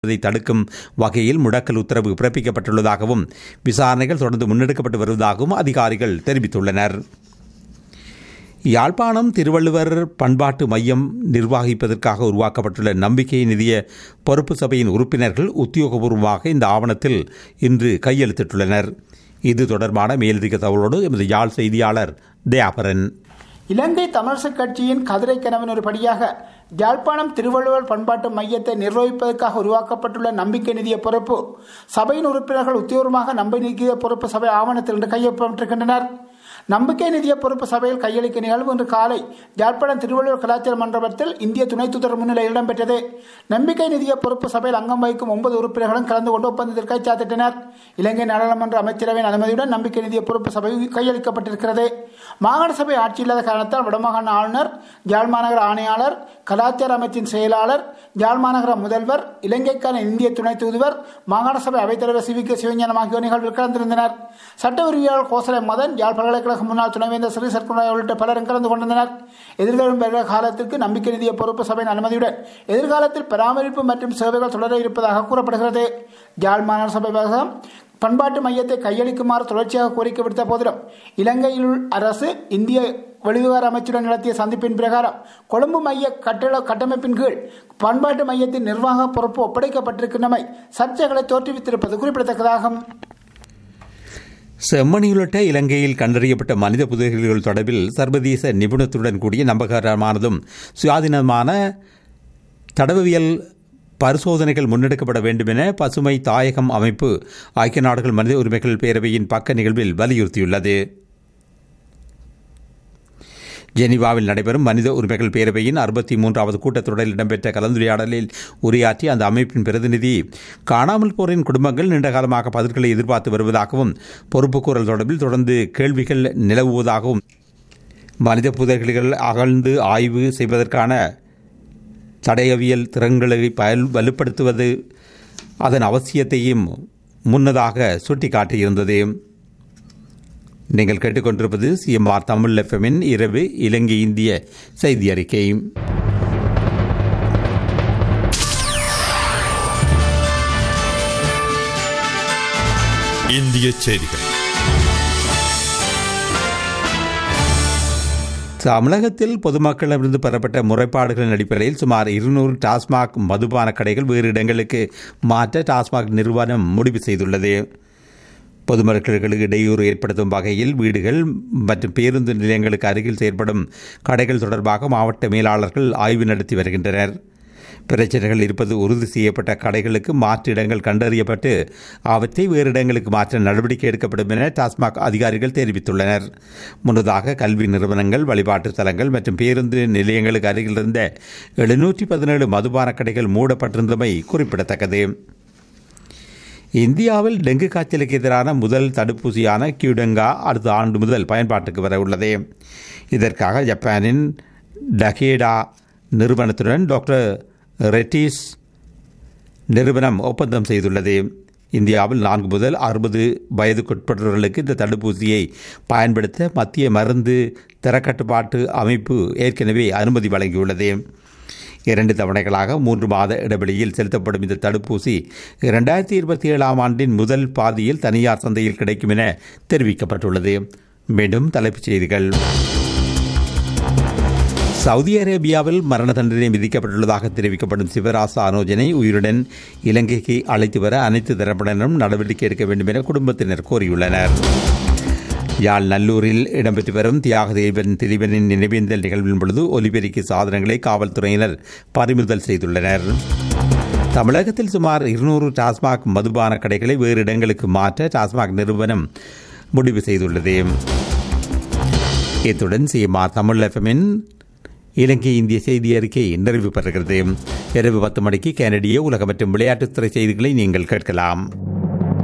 அதை தடுக்கும் வகையில் முடக்கல் உத்தரவு பிறப்பிக்கப்பட்டுள்ளதாகவும் விசாரணைகள் தொடர்ந்து முன்னெடுக்கப்பட்டு வருவதாகவும் அதிகாரிகள் தெரிவித்துள்ளனர் யாழ்ப்பாணம் திருவள்ளுவர் பண்பாட்டு மையம் நிர்வகிப்பதற்காக உருவாக்கப்பட்டுள்ள நம்பிக்கை நிதிய பொறுப்பு சபையின் உறுப்பினர்கள் உத்தியோகபூர்வமாக இந்த ஆவணத்தில் இன்று கையெழுத்திட்டுள்ளனர் இது தொடர்பான மேலதிக தகவலோடு எமது யாழ் செய்தியாளர் தயாபரன் இலங்கை தமிழரசுக் கட்சியின் கதிரை கனவின் ஒரு படியாக யாழ்ப்பாணம் திருவள்ளுவர் பண்பாட்டு மையத்தை நிர்வகிப்பதற்காக உருவாக்கப்பட்டுள்ள நம்பிக்கை நிதிய பொறுப்பு சபையின் உறுப்பினர்கள் உத்தியோகமாக நம்பிக்கை நிதிய பொறுப்பு சபை ஆவணத்தில் இன்று கையொப்பமிட்டிருக்கின்றனர் நம்பிக்கை நிதிய பொறுப்பு சபையில் கையளிக்க நிகழ்வு இன்று காலை யாழ்ப்பாணம் திருவள்ளுவர் கலாச்சார மண்டபத்தில் இந்திய துணை தூதர் முன்னிலையில் இடம்பெற்றது நம்பிக்கை நிதிய பொறுப்பு சபையில் அங்கம் வகிக்கும் ஒன்பது உறுப்பினர்களும் கலந்து கொண்டு ஒப்பந்தத்தில் கைச்சாத்திட்டனர் இலங்கை நாடாளுமன்ற அமைச்சரவையின் அனுமதியுடன் நம்பிக்கை நிதிய பொறுப்பு சபை கையளிக்கப்பட்டிருக்கிறது மாகாண சபை ஆட்சி இல்லாத காரணத்தால் வடமாகாண ஆளுநர் யாழ் மாநகர ஆணையாளர் கலாச்சார அமைச்சின் செயலாளர் யாழ் மாநகர முதல்வர் இலங்கைக்கான இந்திய துணை தூதுவர் மாகாண சபை அவைத்தலைவர் சி வி கே சிவஞானம் ஆகியோர் நிகழ்வில் கலந்திருந்தனர் சட்ட உரிமையாளர் கோசலை மதன் யாழ் பல்கலைக்கழக முன்னாள் துணைவேந்தர் ஸ்ரீ சர்க்குணராய் உள்ளிட்ட பலரும் கலந்து கொண்டனர் எதிர்வரும் வருட காலத்திற்கு நம்பிக்கை நிதிய பொறுப்பு சபையின் அனுமதியுடன் எதிர்காலத்தில் பராமரிப்பு மற்றும் சேவைகள் தொடர இருப்பதாக கூறப்படுகிறது யாழ் மாநகர சபை விவகாரம் பண்பாட்டு மையத்தை கையளிக்குமாறு தொடர்ச்சியாக கோரிக்கை விடுத்த போதிலும் இலங்கையில் அரசு இந்திய வெளிவிவகார அமைச்சுடன் நடத்திய சந்திப்பின் பிரகாரம் கொழும்பு மைய கட்டட கட்டமைப்பின் கீழ் பண்பாட்டு மையத்தின் நிர்வாக பொறுப்பு ஒப்படைக்கப்பட்டிருக்கின்றமை சர்ச்சைகளை தோற்றுவித்திருப்பது குறிப்பிடத்தக்கதாகும் செம்மணி உள்ளிட்ட இலங்கையில் கண்டறியப்பட்ட மனித புதைகுழிகள் தொடர்பில் சர்வதேச நிபுணத்துடன் கூடிய நம்பகரமானதும் சுயாதீனமான தடவியல் பரிசோதனைகள் முன்னெடுக்கப்பட வேண்டும் என பசுமை தாயகம் அமைப்பு ஐக்கிய நாடுகள் மனித உரிமைகள் பேரவையின் பக்க நிகழ்வில் வலியுறுத்தியுள்ளது ஜெனீவாவில் நடைபெறும் மனித உரிமைகள் பேரவையின் அறுபத்தி மூன்றாவது கூட்டத்தொடரில் இடம்பெற்ற கலந்துரையாடலில் உரையாற்றி அந்த அமைப்பின் பிரதிநிதி காணாமல் போரின் குடும்பங்கள் நீண்டகாலமாக பதில்களை எதிர்பார்த்து வருவதாகவும் பொறுப்புக்கூறல் தொடர்பில் தொடர்ந்து கேள்விகள் நிலவுவதாகவும் மனித புதைகளில் அகழ்ந்து ஆய்வு செய்வதற்கான தடயவியல் திறன்களை பயல் வலுப்படுத்துவது அதன் அவசியத்தையும் முன்னதாக சுட்டிக்காட்டியிருந்தது நீங்கள் கேட்டுக்கொண்டிருப்பது சிஎம்ஆர் தமிழ் எஃப்எம்மின் இரவு இலங்கை இந்திய செய்தி அறிக்கை இந்திய செய்திகள் தமிழகத்தில் பொதுமக்களிடமிருந்து பெறப்பட்ட முறைப்பாடுகளின் அடிப்படையில் சுமார் இருநூறு டாஸ்மாக் மதுபான கடைகள் வேறு இடங்களுக்கு மாற்ற டாஸ்மாக் நிறுவனம் முடிவு செய்துள்ளது பொதுமக்களுக்கு இடையூறு ஏற்படுத்தும் வகையில் வீடுகள் மற்றும் பேருந்து நிலையங்களுக்கு அருகில் செயற்படும் கடைகள் தொடர்பாக மாவட்ட மேலாளர்கள் ஆய்வு நடத்தி வருகின்றனர் பிரச்சனைகள் இருப்பது உறுதி செய்யப்பட்ட கடைகளுக்கு மாற்று இடங்கள் கண்டறியப்பட்டு அவற்றை வேறு இடங்களுக்கு மாற்ற நடவடிக்கை எடுக்கப்படும் என டாஸ்மாக் அதிகாரிகள் தெரிவித்துள்ளனர் முன்னதாக கல்வி நிறுவனங்கள் வழிபாட்டு தலங்கள் மற்றும் பேருந்து நிலையங்களுக்கு அருகில் இருந்த எழுநூற்றி பதினேழு மதுபான கடைகள் மூடப்பட்டிருந்தமை குறிப்பிடத்தக்கது இந்தியாவில் டெங்கு காய்ச்சலுக்கு எதிரான முதல் தடுப்பூசியான கியூடெங்கா அடுத்த ஆண்டு முதல் பயன்பாட்டுக்கு வர உள்ளது இதற்காக ஜப்பானின் டகேடா நிறுவனத்துடன் டாக்டர் ரெட்டிஸ் நிறுவனம் ஒப்பந்தம் செய்துள்ளது இந்தியாவில் நான்கு முதல் அறுபது வயதுக்குட்பட்டவர்களுக்கு இந்த தடுப்பூசியை பயன்படுத்த மத்திய மருந்து தரக்கட்டுப்பாட்டு அமைப்பு ஏற்கனவே அனுமதி வழங்கியுள்ளது இரண்டு தவணைகளாக மூன்று மாத இடைவெளியில் செலுத்தப்படும் இந்த தடுப்பூசி இரண்டாயிரத்தி இருபத்தி ஏழாம் ஆண்டின் முதல் பாதியில் தனியார் சந்தையில் கிடைக்கும் என தெரிவிக்கப்பட்டுள்ளது மீண்டும் தலைப்புச் செய்திகள் சவுதி அரேபியாவில் மரண தண்டனை விதிக்கப்பட்டுள்ளதாக தெரிவிக்கப்படும் சிவராச அனோஜனை உயிருடன் இலங்கைக்கு அழைத்து வர அனைத்து தரப்பினரும் நடவடிக்கை எடுக்க வேண்டும் என குடும்பத்தினர் கோரியுள்ளனர் யாழ் நல்லூரில் இடம்பெற்று வரும் தியாக தேவன் திலீபனின் நினைவேந்தல் நிகழ்வின் பொழுது ஒலிபெருக்கி சாதனங்களை காவல்துறையினர் பறிமுதல் செய்துள்ளனர் தமிழகத்தில் சுமார் இருநூறு டாஸ்மாக் மதுபான கடைகளை வேறு இடங்களுக்கு மாற்ற டாஸ்மாக் நிறுவனம் முடிவு செய்துள்ளது இத்துடன் சிஎம்ஆர் தமிழ் எஃப்எம்மின் இலங்கை இந்திய செய்தி அறிக்கை நிறைவு பெறுகிறது இரவு பத்து மணிக்கு கனடிய உலக மற்றும் விளையாட்டுத்துறை செய்திகளை நீங்கள் கேட்கலாம்